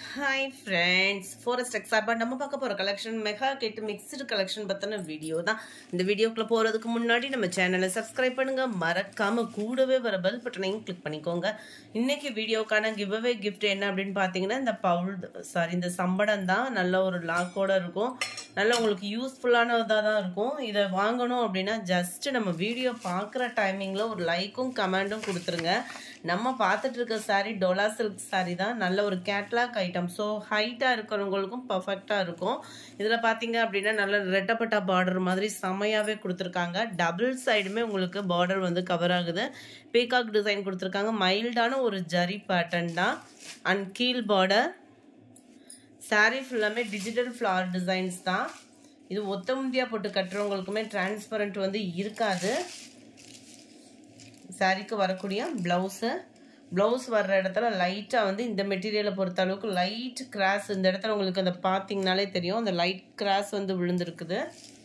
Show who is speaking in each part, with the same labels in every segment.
Speaker 1: hi friends forest எக்ஸாப்பா நம்ம பார்க்க போகிற collection mega get mixed collection பற்றின வீடியோ தான் இந்த வீடியோக்குள்ளே போகிறதுக்கு முன்னாடி நம்ம சேனலை சப்ஸ்கிரைப் பண்ணுங்க மறக்காம கூடவே வர பெல் பட்டனையும் கிளிக் பண்ணிக்கோங்க இன்னைக்கு வீடியோக்கான கிவ் அவே கிஃப்ட் என்ன அப்படின்னு பார்த்தீங்கன்னா இந்த பவுல் சாரி இந்த சம்படம் தான் நல்ல ஒரு லாக்கோட இருக்கும் நல்ல உங்களுக்கு யூஸ்ஃபுல்லானதாக தான் இருக்கும் இதை வாங்கணும் அப்படின்னா ஜஸ்ட் நம்ம வீடியோ பார்க்குற டைமிங்கில் ஒரு லைக்கும் கமெண்டும் கொடுத்துருங்க நம்ம பார்த்துட்டு இருக்க சாரீ டோலா சில்க் சாரீ தான் நல்ல ஒரு கேட்லாக் ஐட்டம் ஸோ ஹைட்டாக இருக்கிறவங்களுக்கும் பர்ஃபெக்டாக இருக்கும் இதில் பார்த்தீங்க அப்படின்னா நல்ல ரெட்டப்பட்டா பார்டர் மாதிரி செமையாகவே கொடுத்துருக்காங்க டபுள் சைடுமே உங்களுக்கு பார்டர் வந்து கவர் ஆகுது பீகாக் டிசைன் கொடுத்துருக்காங்க மைல்டான ஒரு ஜரி பேட்டர்ன் தான் அண்ட் கீழ் பார்டர் சாரீ ஃபுல்லாமே டிஜிட்டல் ஃப்ளவர் டிசைன்ஸ் தான் இது ஒத்த முந்தியா போட்டு கட்டுறவங்களுக்குமே டிரான்ஸ்பரண்ட் வந்து இருக்காது சாரீக்கு வரக்கூடிய ப்ளவுஸு ப்ளவுஸ் வர்ற இடத்துல லைட்டாக வந்து இந்த மெட்டீரியலை பொறுத்த அளவுக்கு லைட் கிராஸ் இந்த இடத்துல உங்களுக்கு அந்த பார்த்தீங்கனாலே தெரியும் அந்த லைட் கிராஸ் வந்து விழுந்திருக்குது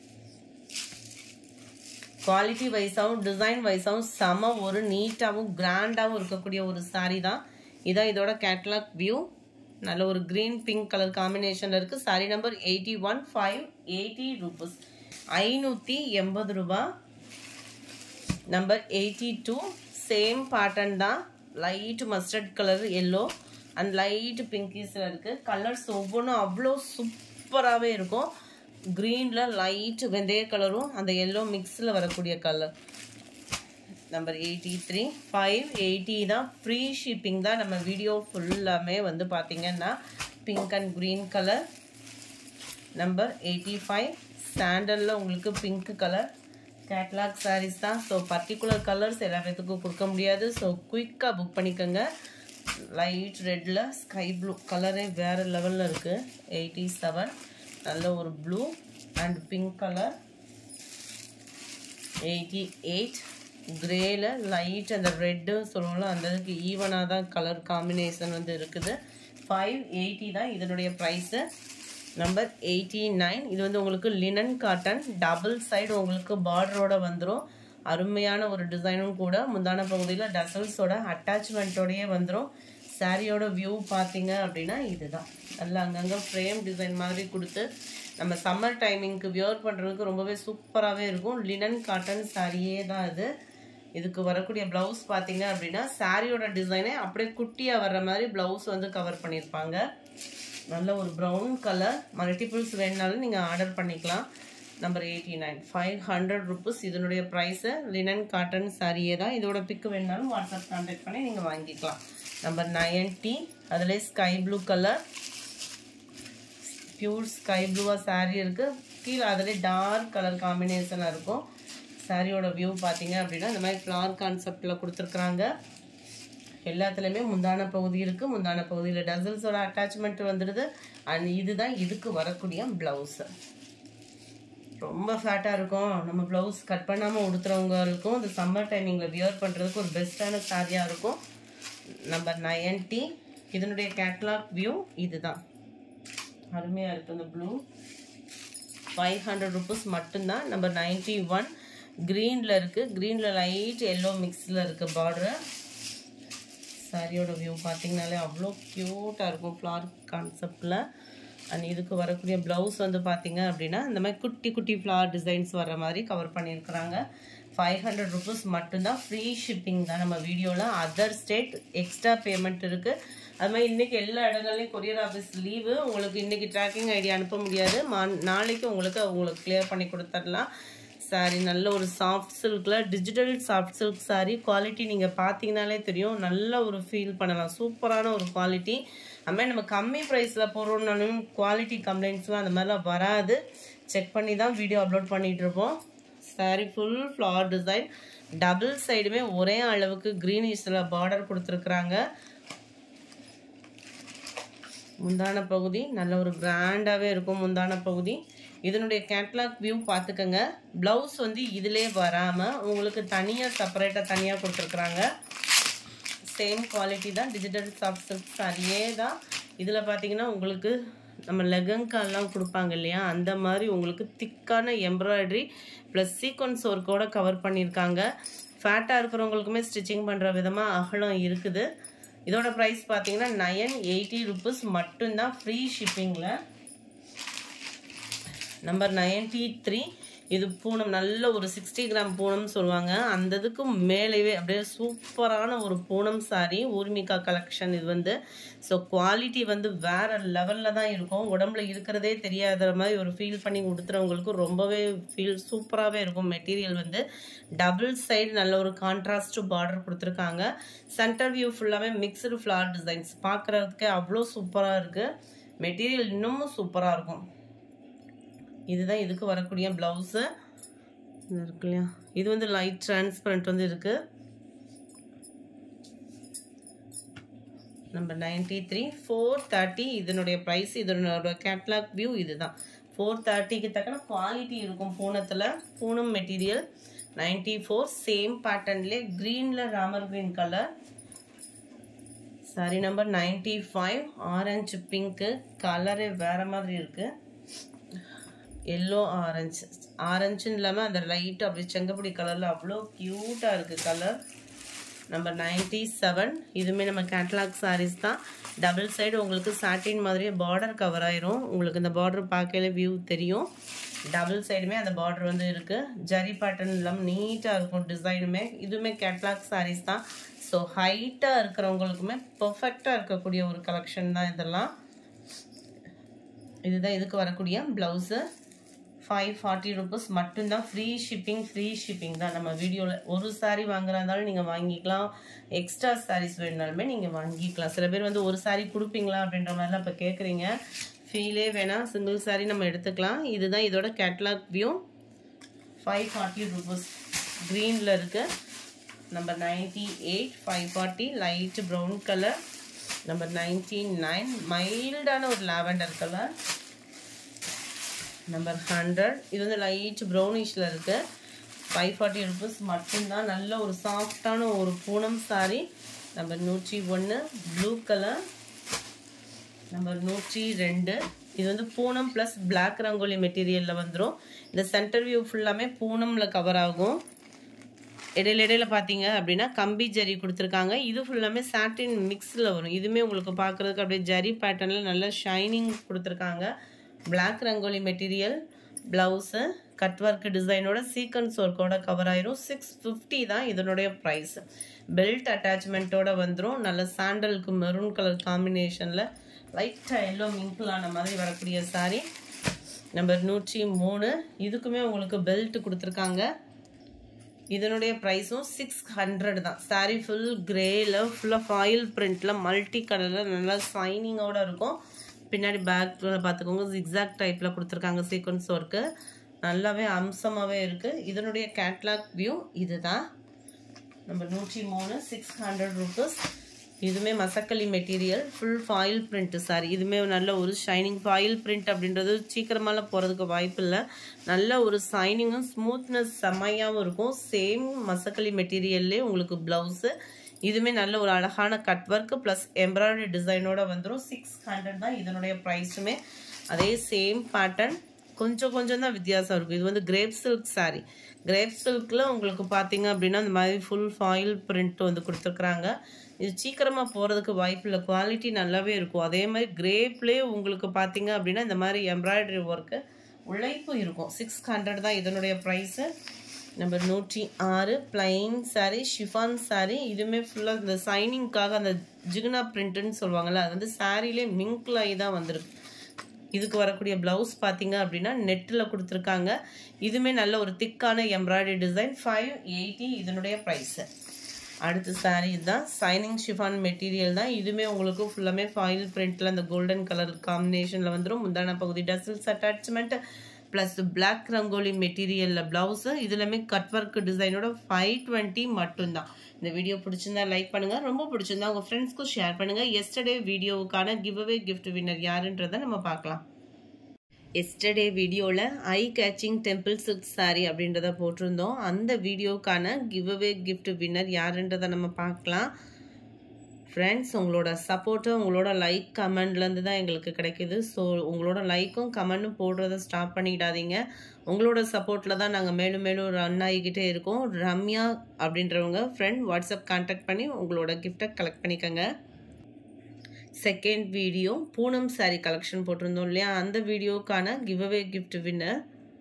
Speaker 1: குவாலிட்டி வைஸாகவும் டிசைன் வைஸாகவும் செம ஒரு நீட்டாகவும் கிராண்டாகவும் இருக்கக்கூடிய ஒரு சாரீ தான் இதான் இதோட கேட்லாக் வியூ நல்ல ஒரு க்ரீன் பிங்க் கலர் காம்பினேஷனில் இருக்குது saree number eighty one five eighty rupees ஐநூற்றி எண்பது ரூபா number eighty two same pattern தான் light mustard colour yellow and light பிங்கிஸில் இருக்குது கலர்ஸ் ஒவ்வொன்றும் அவ்வளோ சூப்பராகவே இருக்கும் க்ரீனில் லைட் வெந்தய கலரும் அந்த எல்லோ மிக்ஸில் வரக்கூடிய colour number eighty three five eighty தான் ஃப்ரீ ஷிப்பிங் தான் நம்ம வீடியோ ஃபுல்லாமே வந்து பார்த்திங்கன்னா pink and green colour number eighty five சாண்டலில் உங்களுக்கு பிங்க் கலர் கேட்லாக் சாரீஸ் தான் ஸோ பர்டிகுலர் கலர்ஸ் எல்லா பேத்துக்கும் கொடுக்க முடியாது ஸோ குயிக்காக புக் பண்ணிக்கோங்க லைட் ரெட்டில் ஸ்கை ப்ளூ கலரே வேறு லெவலில் இருக்குது எயிட்டி செவன் நல்ல ஒரு blue and pink colour eighty eight கிரேல லைட் அந்த ரெட்டு சொல்லுவோம்ல அந்த இதுக்கு ஈவனாக தான் கலர் காம்பினேஷன் வந்து இருக்குது ஃபைவ் எயிட்டி தான் இதனுடைய ப்ரைஸு நம்பர் எயிட்டி நைன் இது வந்து உங்களுக்கு லினன் காட்டன் டபுள் சைடு உங்களுக்கு பார்டரோட வந்துடும் அருமையான ஒரு டிசைனும் கூட முந்தான பகுதியில் டசல்ஸோட அட்டாச்மெண்ட்டோடையே வந்துடும் சாரியோட வியூ பார்த்தீங்க அப்படின்னா இதுதான் நல்லா அங்கங்கே ஃப்ரேம் டிசைன் மாதிரி கொடுத்து நம்ம சம்மர் டைமிங்க்கு வியர் பண்ணுறதுக்கு ரொம்பவே சூப்பராகவே இருக்கும் லினன் காட்டன் சாரியே தான் இது இதுக்கு வரக்கூடிய ப்ளவுஸ் பார்த்தீங்க அப்படின்னா சாரியோட டிசைனே அப்படியே குட்டியாக வர்ற மாதிரி ப்ளவுஸ் வந்து கவர் பண்ணியிருப்பாங்க நல்ல ஒரு ப்ரௌன் கலர் மல்டிபிள்ஸ் வேணுனாலும் நீங்கள் ஆர்டர் பண்ணிக்கலாம் number eighty nine five hundred rupees இதனுடைய ப்ரைஸு லினன் காட்டன் சாரியே தான் இதோட பிக்கு வேணுனாலும் வாட்ஸ்அப் கான்டாக்ட் பண்ணி நீங்கள் வாங்கிக்கலாம் நம்பர் நைன்டி அதில் sky blue colour pure sky ப்ளூவாக சாரீ இருக்குது கீழே அதில் டார்க் கலர் காம்பினேஷனாக இருக்கும் சாரியோட வியூ பார்த்தீங்க அப்படின்னா இந்த மாதிரி ஃப்ளார் கான்செப்டில் கொடுத்துருக்குறாங்க எல்லாத்துலேயுமே முந்தான பகுதி இருக்குது முந்தான பகுதியில் டசல்ஸோட அட்டாச்மெண்ட் வந்துடுது அண்ட் இதுதான் இதுக்கு வரக்கூடிய ப்ளவுஸு ரொம்ப ஃபேட்டாக இருக்கும் நம்ம ப்ளவுஸ் கட் பண்ணாமல் உடுத்துறவங்களுக்கும் இந்த சம்மர் டைமிங்கில் வியர் பண்ணுறதுக்கு ஒரு பெஸ்ட்டான சாரியாக இருக்கும் நம்பர் நைன்டி இதனுடைய கேட்லாக் வியூ இதுதான் அருமையாக இருக்குது இந்த ப்ளூ ஃபைவ் ஹண்ட்ரட் ருபீஸ் மட்டும்தான் நம்பர் நைன்ட்டி ஒன் க்ரீனில் இருக்குது க்ரீனில் லைட் எல்லோ மிக்ஸில் இருக்குது பார்டரு சாரியோட வியூ பார்த்தீங்கனாலே அவ்வளோ க்யூட்டாக இருக்கும் ஃப்ளார் கான்செப்டில் அண்ட் இதுக்கு வரக்கூடிய ப்ளவுஸ் வந்து பார்த்தீங்க அப்படின்னா இந்த மாதிரி குட்டி குட்டி ஃப்ளார் டிசைன்ஸ் வர மாதிரி கவர் பண்ணியிருக்கிறாங்க ஃபைவ் ஹண்ட்ரட் ருபீஸ் மட்டும்தான் ஃப்ரீ ஷிப்பிங் தான் நம்ம வீடியோவில் அதர் ஸ்டேட் எக்ஸ்ட்ரா பேமெண்ட் இருக்குது அது மாதிரி இன்றைக்கி எல்லா இடங்கள்லையும் கொரியர் ஆஃபீஸ் லீவு உங்களுக்கு இன்றைக்கி ட்ராக்கிங் ஐடி அனுப்ப முடியாது மா நாளைக்கு உங்களுக்கு உங்களுக்கு கிளியர் பண்ணி கொடுத்துடலாம் சாரி நல்ல ஒரு சாஃப்ட் சில்கில் digital soft silk saree quality நீங்கள் பார்த்தீங்கனாலே தெரியும் நல்ல ஒரு ஃபீல் பண்ணலாம் சூப்பரான ஒரு குவாலிட்டி அதுமாதிரி நம்ம கம்மி ப்ரைஸில் போடுறோம்னாலும் குவாலிட்டி கம்ப்ளைண்ட்ஸ்லாம் அந்த மாதிரிலாம் வராது செக் பண்ணி தான் வீடியோ அப்லோட் பண்ணிகிட்ருப்போம் saree full flower design double சைடுமே ஒரே அளவுக்கு க்ரீனிஷில் பார்டர் கொடுத்துருக்குறாங்க முந்தான பகுதி நல்ல ஒரு கிராண்டாகவே இருக்கும் முந்தான பகுதி இதனுடைய கேட்லாக் வியூ பார்த்துக்கோங்க ப்ளவுஸ் வந்து இதிலே வராமல் உங்களுக்கு தனியாக செப்பரேட்டாக தனியாக கொடுத்துருக்குறாங்க சேம் குவாலிட்டி தான் டிஜிட்டல் சாஃப்ட் சில்க் சாரியே தான் இதில் பார்த்தீங்கன்னா உங்களுக்கு நம்ம லெகங்கால்லாம் கொடுப்பாங்க இல்லையா அந்த மாதிரி உங்களுக்கு திக்கான எம்ப்ராய்டரி ப்ளஸ் சீக்வன்ஸ் ஒர்க்கோட கவர் பண்ணியிருக்காங்க ஃபேட்டாக இருக்கிறவங்களுக்குமே ஸ்டிச்சிங் பண்ணுற விதமாக அகலம் இருக்குது இதோட ப்ரைஸ் பார்த்தீங்கன்னா நயன் எயிட்டி ருபீஸ் மட்டும்தான் ஃப்ரீ ஷிப்பிங்கில் நம்பர் நைன்டி த்ரீ இது பூனம் நல்ல ஒரு சிக்ஸ்டி கிராம் பூனம் சொல்லுவாங்க அந்த இதுக்கு மேலேயே அப்படியே சூப்பரான ஒரு பூனம் சாரி ஊர்மிகா கலெக்ஷன் இது வந்து ஸோ குவாலிட்டி வந்து வேற லெவலில் தான் இருக்கும் உடம்புல இருக்கிறதே தெரியாத மாதிரி ஒரு ஃபீல் பண்ணி கொடுத்துறவங்களுக்கு ரொம்பவே ஃபீல் சூப்பராகவே இருக்கும் மெட்டீரியல் வந்து டபுள் சைடு நல்ல ஒரு கான்ட்ராஸ்ட் பார்டர் கொடுத்துருக்காங்க சென்டர் வியூ ஃபுல்லாகவே மிக்சடு ஃப்ளார் டிசைன்ஸ் பார்க்குறதுக்கே அவ்வளோ சூப்பராக இருக்குது மெட்டீரியல் இன்னமும் சூப்பராக இருக்கும் இதுதான் இதுக்கு வரக்கூடிய ப்ளவுஸு இருக்கு இல்லையா இது வந்து லைட் டிரான்ஸ்பரண்ட் வந்து இருக்கு number ninety three four thirty இதனுடைய ப்ரைஸ் இதனோட கேட்லாக் வியூ இதுதான் ஃபோர் தேர்ட்டிக்கு தக்கன குவாலிட்டி இருக்கும் பூனத்தில் Poonam material ninety four same பேட்டர்ன்லேயே க்ரீனில் Ramar green colour saree number ninety five orange பிங்க்கு கலரே வேறு மாதிரி இருக்குது எல்லோ ஆரஞ்சு ஆரஞ்சுன்னு இல்லாமல் அந்த லைட் அப்படியே செங்கப்பொடி கலரில் அவ்வளோ க்யூட்டாக இருக்குது கலர் நம்பர் நைன்டி செவன் இதுவுமே நம்ம கேட்லாக் சாரீஸ் தான் டபுள் சைடு உங்களுக்கு சாட்டின் மாதிரியே பார்டர் கவர் ஆயிரும் உங்களுக்கு இந்த பார்டர் பார்க்கல வியூ தெரியும் டபுள் சைடுமே அந்த பார்டர் வந்து இருக்குது ஜரி பேட்டர்ன் இல்லாமல் நீட்டாக இருக்கும் டிசைனுமே இதுவுமே கேட்லாக் சாரீஸ் தான் ஸோ ஹைட்டாக இருக்கிறவங்களுக்குமே பர்ஃபெக்டாக இருக்கக்கூடிய ஒரு கலெக்ஷன் தான் இதெல்லாம் இதுதான் இதுக்கு வரக்கூடிய ப்ளவுஸு ஃபைவ் ஃபார்ட்டி ருபீஸ் மட்டும்தான் ஃப்ரீ ஷிப்பிங் ஃப்ரீ ஷிப்பிங் தான் நம்ம வீடியோவில் ஒரு சாரீ வாங்குறதாலும் நீங்கள் வாங்கிக்கலாம் எக்ஸ்ட்ரா சாரீஸ் வேணுனாலுமே நீங்கள் வாங்கிக்கலாம் சில பேர் வந்து ஒரு சாரீ கொடுப்பீங்களா அப்படின்ற மாதிரிலாம் இப்போ கேட்குறீங்க ஃபீலே வேணாம் சிங்கிள் சாரீ நம்ம எடுத்துக்கலாம் இதுதான் இதோட catalogue view five forty rupees க்ரீனில் இருக்குது number ninety eight five forty light brown colour number ninety nine மைல்டான ஒரு லாவெண்டர் கலர் நம்பர் ஹண்ட்ரட் இது வந்து லைட் ப்ரௌனிஷில் இருக்குது ஃபைவ் ஃபார்ட்டி ருபீஸ் மட்டும்தான் நல்ல ஒரு சாஃப்டான ஒரு பூனம் சாரி நம்பர் நூற்றி ஒன்று ப்ளூ கலர் நம்பர் நூற்றி ரெண்டு இது வந்து பூனம் ப்ளஸ் பிளாக் ரங்கோலி மெட்டீரியலில் வந்துடும் இந்த சென்டர் வியூ ஃபுல்லாமே பூனமில் கவர் ஆகும் இடையில இடையில பார்த்தீங்க அப்படின்னா கம்பி ஜரி கொடுத்துருக்காங்க இது ஃபுல்லாமே சாட்டின் மிக்ஸில் வரும் இதுவுமே உங்களுக்கு பார்க்குறதுக்கு அப்படியே ஜரி பேட்டர்னில் நல்ல ஷைனிங் கொடுத்துருக்காங்க black Rangoli material blouse cut work டிசைனோட சீக்வன்ஸ் ஒர்க்கோட கவர் ஆயிரும் சிக்ஸ் ஃபிஃப்டி தான் இதனுடைய ப்ரைஸ் பெல்ட் அட்டாச்மெண்ட்டோட வந்துடும் நல்ல சாண்டலுக்கு மெரூன் கலர் காம்பினேஷனில் லைட்டாக எல்லோ மிங்கிளான மாதிரி வரக்கூடிய சாரீ நம்பர் நூற்றி மூணு இதுக்குமே உங்களுக்கு பெல்ட் கொடுத்துருக்காங்க இதனுடைய ப்ரைஸும் சிக்ஸ் ஹண்ட்ரட் தான் சாரீ ஃபுல் கிரேயில் ஃபுல்லாக ஃபாயில் பிரிண்டில் மல்டி கலரில் நல்லா ஷைனிங்கோடு இருக்கும் பின்னாடி பேக்கில் பார்த்துக்கோங்க ஜிக்ஸாக் டைப்பில் கொடுத்துருக்காங்க சீக்வன்ஸ் ஒர்க்கு நல்லாவே அம்சமாகவே இருக்குது இதனுடைய கேட்லாக் வியூ இதுதான் நம்ம நூற்றி மூணு சிக்ஸ் ஹண்ட்ரட் ருபீஸ் இதுவுமே Masakkali material full foil print saree இதுவுமே நல்ல ஒரு ஷைனிங் ஃபாயில் பிரிண்ட் அப்படின்றது சீக்கிரமாலாம் போகிறதுக்கு வாய்ப்பு இல்லை நல்ல ஒரு ஷைனிங்கும் ஸ்மூத்னஸ் செம்மையாகவும் இருக்கும் சேம் மசக்களி மெட்டீரியல்லே உங்களுக்கு ப்ளவுஸு இதுவுமே நல்ல ஒரு அழகான கட் ஒர்க்கு ப்ளஸ் எம்ப்ராய்டரி டிசைனோட வந்துடும் சிக்ஸ் ஹண்ட்ரட் தான் இதனுடைய ப்ரைஸுமே அதே சேம் பேட்டர்ன் கொஞ்சம் கொஞ்சம் தான் வித்தியாசம் இருக்கும் இது வந்து கிரேப் சில்க் சாரீ கிரேப் சில்கில் உங்களுக்கு பார்த்தீங்க அப்படின்னா இந்த மாதிரி ஃபுல் ஃபாயில் பிரிண்ட் வந்து கொடுத்துருக்குறாங்க இது சீக்கிரமாக போகிறதுக்கு வாய்ப்பு இல்லை குவாலிட்டி நல்லாவே இருக்கும் அதே மாதிரி கிரேப்லேயே உங்களுக்கு பார்த்தீங்க அப்படின்னா இந்த மாதிரி எம்ப்ராய்டரி ஒர்க்கு உழைப்பு இருக்கும் சிக்ஸ் ஹண்ட்ரட் தான் இதனுடைய ப்ரைஸு நம்பர் நூற்றி ஆறு பிளைன் சாரீ ஷிஃபான் சாரீ இதுவுமே ஃபுல்லாக இந்த சைனிங்க்காக அந்த ஜிகுனா பிரிண்ட்டுன்னு சொல்லுவாங்கள்ல அது வந்து சாரீலே மிங்க்லாகி தான் வந்திருக்கு இதுக்கு வரக்கூடிய ப்ளவுஸ் பார்த்தீங்க அப்படின்னா நெட்டில் கொடுத்துருக்காங்க இதுவுமே நல்ல ஒரு திக்கான எம்ப்ராய்டரி டிசைன் ஃபைவ் எயிட்டி இதனுடைய ப்ரைஸு அடுத்த சாரீ இதுதான் சைனிங் ஷிஃபான் மெட்டீரியல் தான் இதுவுமே உங்களுக்கு ஃபுல்லாமே ஃபாயில் பிரிண்ட்டில் அந்த கோல்டன் கலர் காம்பினேஷனில் வந்துடும் முந்தான பகுதி tassels attachment plus black rangoli மெட்டீரியலில் ப்ளவுஸு இதுலையுமே கட் ஒர்க் டிசைனோட ஃபைவ் டுவெண்ட்டி மட்டும்தான் இந்த வீடியோ பிடிச்சிருந்தா லைக் பண்ணுங்கள் ரொம்ப பிடிச்சிருந்தா உங்கள் ஃப்ரெண்ட்ஸ்க்கும் ஷேர் பண்ணுங்கள் எஸ்டர்டே வீடியோவுக்கான கிவ் அவே கிஃப்ட் வின்னர் யாருன்றதை நம்ம பார்க்கலாம் எஸ்டர்டே வீடியோவில் eye catching temple silk saree அப்படின்றத போட்டிருந்தோம் அந்த வீடியோக்கான கிவ் அவே கிஃப்ட் வின்னர் யாருன்றதை நம்ம பார்க்கலாம் ஃப்ரெண்ட்ஸ் உங்களோட சப்போர்ட்டு உங்களோட லைக் கமெண்ட்லேருந்து தான் எங்களுக்கு கிடைக்கிது ஸோ உங்களோட லைக்கும் கமெண்ட்டும் போடுறத ஸ்டாப் பண்ணிடாதீங்க உங்களோட சப்போர்ட்டில் தான் நாங்கள் மேலும் மேலும் ரன் ஆகிக்கிட்டே இருக்கோம் ரம்யா அப்படின்றவங்க ஃப்ரெண்ட் வாட்ஸ்அப் கான்டாக்ட் பண்ணி உங்களோட கிஃப்ட்டை கலெக்ட் பண்ணிக்கோங்க second video Poonam saree collection போட்டிருந்தோம் இல்லையா அந்த வீடியோக்கான give away gift winner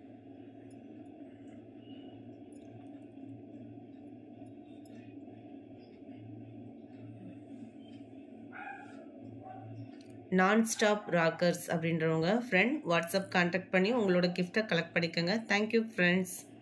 Speaker 1: non stop rockers அப்படின்றவங்க ஃப்ரெண்ட் வாட்ஸ்அப் கான்டாக்ட் பண்ணி உங்களோட கிஃப்ட்டை கலெக்ட் பண்ணிக்கோங்க தேங்க்யூ ஃப்ரெண்ட்ஸ்